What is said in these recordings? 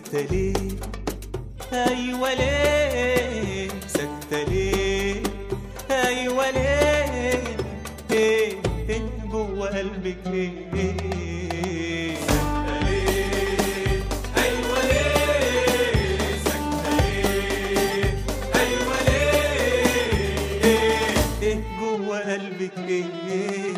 سكتة ليه أيوة ليه سكتة ليه أيوة ليه إيه إيه جوه قلبك إيه سكتة ليه أيوة ليه سكتة ليه أيوة ليه إيه إيه جوه قلبك إيه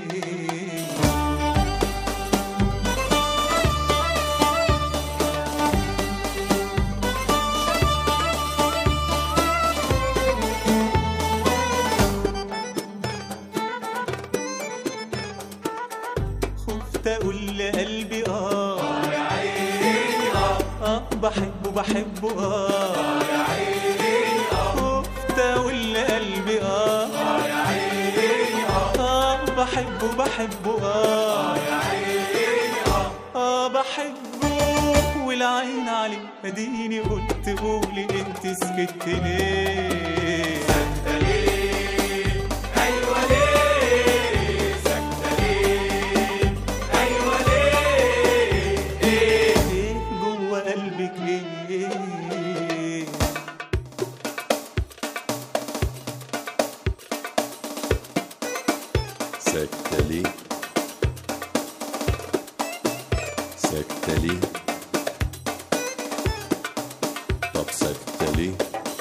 خفت اقول لقلبي اه يا عيني اه اه بحبه بحبه اه يا عيني اه خفت اقول لقلبي اه يا عيني اه بحبه بحبه اه يا عيني اه اه بحبه والعين عليه اديني قلت قولي انت سكت ليه سكتة ليه ايوه ليه سكتة ليه ايوه ليه ايه ايه جوه قلبك ايه سكتة ليه سكتة ليه طب سكتة ليه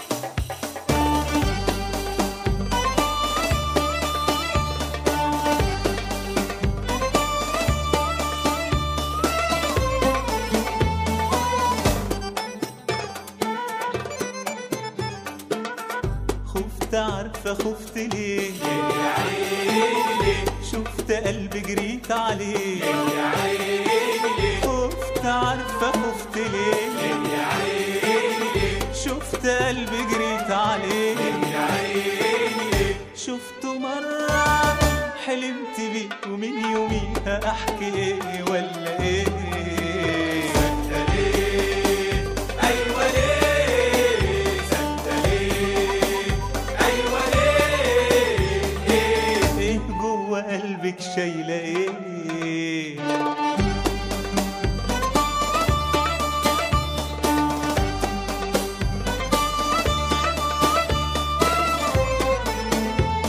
خفت عارفة خفت ليه يا عيني شفت قلبي جريت عليه يا عيني خفت عارفة خفت ليه يا عيني شفت قلبي جريت عليه يا عيني شفته مرة حلمت بيه ومن يوميها احكي ايه ولا ايه سكتة ليه ايوه ليه سكتة ليه ايوه ليه ايه ايه جوه قلبك شايله ايه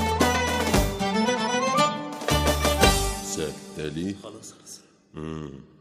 سكتة ليه خلاص خلاص مم.